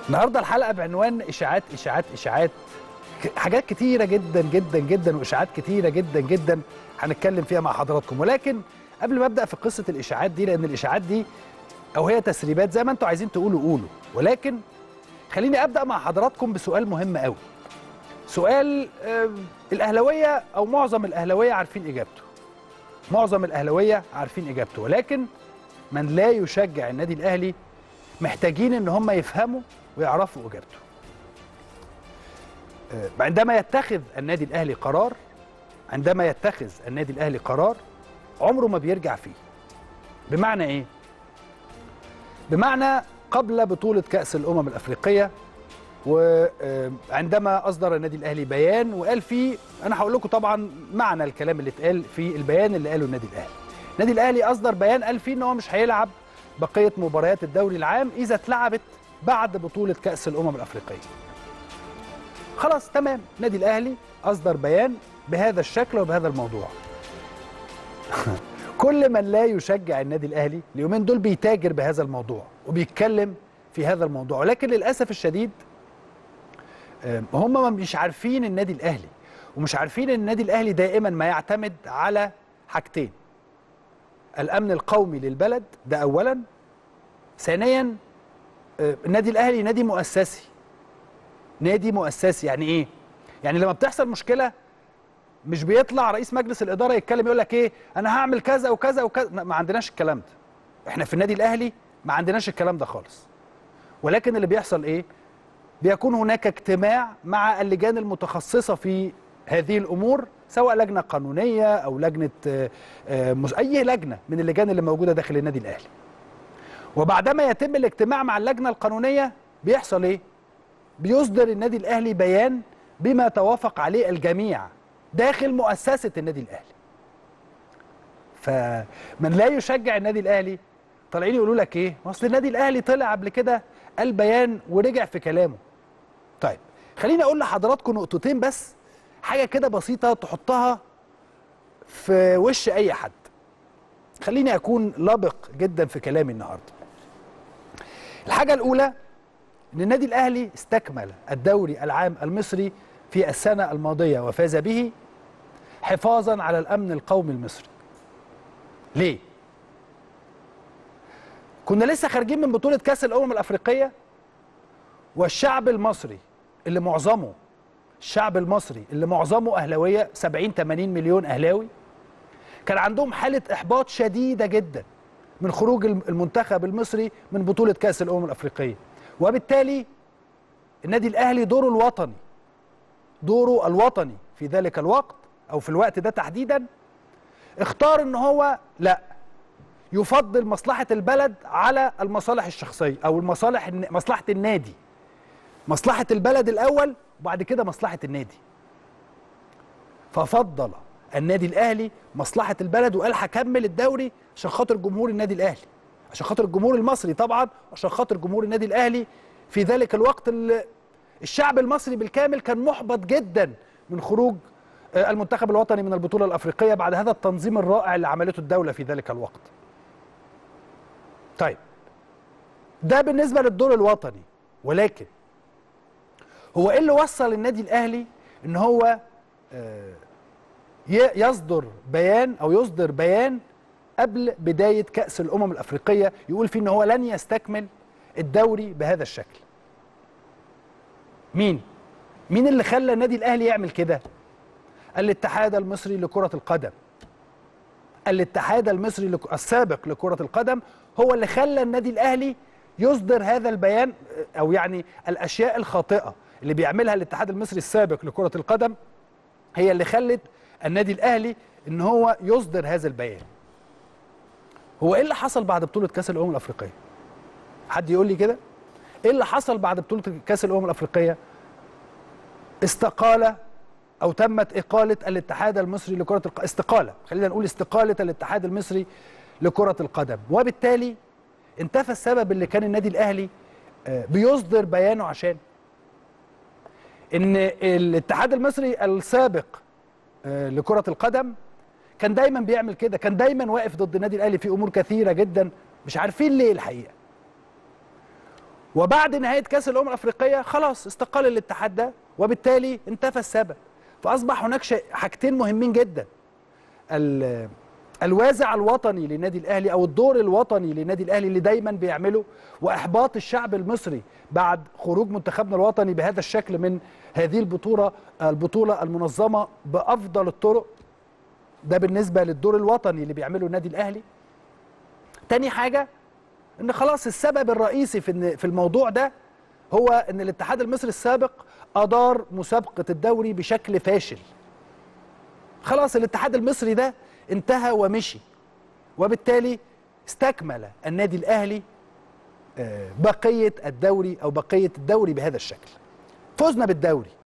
النهارده الحلقه بعنوان اشاعات اشاعات اشاعات ك- حاجات كتيره جدا جدا جدا واشاعات كتيره جدا جدا هنتكلم فيها مع حضراتكم ولكن قبل ما ابدا في قصه الاشاعات دي لان الاشاعات دي او هي تسريبات زي ما انتم عايزين تقولوا قولوا ولكن خليني ابدا مع حضراتكم بسؤال مهم قوي سؤال آه، الاهلاويه او معظم الاهلاويه عارفين اجابته معظم الاهلاويه عارفين اجابته ولكن من لا يشجع النادي الاهلي محتاجين ان هم يفهموا ويعرفوا اجابته آه، عندما يتخذ النادي الاهلي قرار عندما يتخذ النادي الاهلي قرار عمره ما بيرجع فيه بمعنى ايه بمعنى قبل بطوله كاس الامم الافريقيه وعندما اصدر النادي الاهلي بيان وقال فيه انا هقول لكم طبعا معنى الكلام اللي اتقال في البيان اللي قاله النادي الاهلي النادي الاهلي اصدر بيان قال فيه ان هو مش هيلعب بقيه مباريات الدوري العام اذا اتلعبت بعد بطوله كاس الامم الافريقيه خلاص تمام النادي الاهلي اصدر بيان بهذا الشكل وبهذا الموضوع كل من لا يشجع النادي الاهلي اليومين دول بيتاجر بهذا الموضوع وبيتكلم في هذا الموضوع ولكن للاسف الشديد آم، هم مش عارفين النادي الاهلي ومش عارفين ان النادي الاهلي دائما ما يعتمد على حاجتين الامن القومي للبلد ده اولا ثانيا آه، النادي الاهلي نادي مؤسسي نادي مؤسسي يعني ايه يعني لما بتحصل مشكله مش بيطلع رئيس مجلس الاداره يتكلم يقول لك ايه انا هعمل كذا وكذا وكذا ما ما عندناش الكلام ده احنا في النادي الاهلي ما عندناش الكلام ده خالص ولكن اللي بيحصل ايه بيكون هناك اجتماع مع اللجان المتخصصه في هذه الامور سواء لجنه قانونيه او لجنه آه، آه، مس- اي لجنه من اللجان اللي موجوده داخل النادي الاهلي وبعدما يتم الاجتماع مع اللجنه القانونيه بيحصل ايه بيصدر النادي الاهلي بيان بما توافق عليه الجميع داخل مؤسسه النادي الاهلي فمن لا يشجع النادي الاهلي طالعين يقولوا لك ايه ما اصل النادي الاهلي طلع قبل كده قال بيان ورجع في كلامه طيب خليني اقول لحضراتكم نقطتين بس حاجه كده بسيطه تحطها في وش اي حد خليني اكون لبق جدا في كلامي النهارده الحاجه الاولى ان النادي الاهلي استكمل الدوري العام المصري في السنه الماضيه وفاز به حفاظا على الامن القومي المصري ليه كنا لسه خارجين من بطوله كاس الامم الافريقيه والشعب المصري اللي معظمه الشعب المصري اللي معظمه اهلاويه 70 80 مليون اهلاوي كان عندهم حاله احباط شديده جدا من خروج الم- المنتخب المصري من بطوله كاس الامم الافريقيه وبالتالي النادي الاهلي دوره الوطني دوره الوطني في ذلك الوقت او في الوقت ده تحديدا اختار ان هو لا يفضل مصلحه البلد على المصالح الشخصيه او المصالح الن- مصلحه النادي مصلحه البلد الاول وبعد كده مصلحه النادي ففضل النادي الاهلي مصلحه البلد وقال هكمل الدوري عشان خاطر جمهور النادي الاهلي عشان خاطر الجمهور المصري طبعا عشان خاطر جمهور النادي الاهلي في ذلك الوقت اللي الشعب المصري بالكامل كان محبط جدا من خروج آه، المنتخب الوطني من البطوله الافريقيه بعد هذا التنظيم الرائع اللي عملته الدوله في ذلك الوقت طيب ده بالنسبه للدور الوطني ولكن هو ايه اللي وصل النادي الاهلي ان هو آه، ي- يصدر بيان او يصدر بيان قبل بدايه كاس الامم الافريقيه يقول فيه ان هو لن يستكمل الدوري بهذا الشكل مين مين اللي خلى النادي الاهلي يعمل كده الاتحاد المصري لكره القدم الاتحاد المصري لك... السابق لكره القدم هو اللي خلى النادي الاهلي يصدر هذا البيان او يعني الاشياء الخاطئه اللي بيعملها الاتحاد المصري السابق لكره القدم هي اللي خلت النادي الاهلي ان هو يصدر هذا البيان هو ايه اللي حصل بعد بطوله كاس الامم الافريقيه حد يقول لي كده ايه اللي حصل بعد بطوله كاس الامم الافريقيه استقال او تمت اقاله الاتحاد المصري لكره القدم استقاله خلينا نقول استقاله الاتحاد المصري لكره القدم وبالتالي انتفى السبب اللي كان النادي الاهلي آه، بيصدر بيانه عشان ان الاتحاد المصري السابق آه، لكره القدم كان دايما بيعمل كده كان دايما واقف ضد النادي الاهلي في امور كثيره جدا مش عارفين ليه الحقيقه وبعد نهايه كاس الامم الافريقيه خلاص استقال الاتحاد ده وبالتالي انتفى السبب فاصبح هناك شيء حاجتين مهمين جدا ال- الوازع الوطني للنادي الاهلي او الدور الوطني للنادي الاهلي اللي دايما بيعمله واحباط الشعب المصري بعد خروج منتخبنا الوطني بهذا الشكل من هذه البطوله البطوله المنظمه بافضل الطرق ده بالنسبه للدور الوطني اللي بيعمله النادي الاهلي تاني حاجه ان خلاص السبب الرئيسي في إن- في الموضوع ده هو ان الاتحاد المصري السابق ادار مسابقه الدوري بشكل فاشل خلاص الاتحاد المصري ده انتهى ومشي وبالتالي استكمل النادي الاهلي آه، بقيه الدوري او بقيه الدوري بهذا الشكل فزنا بالدوري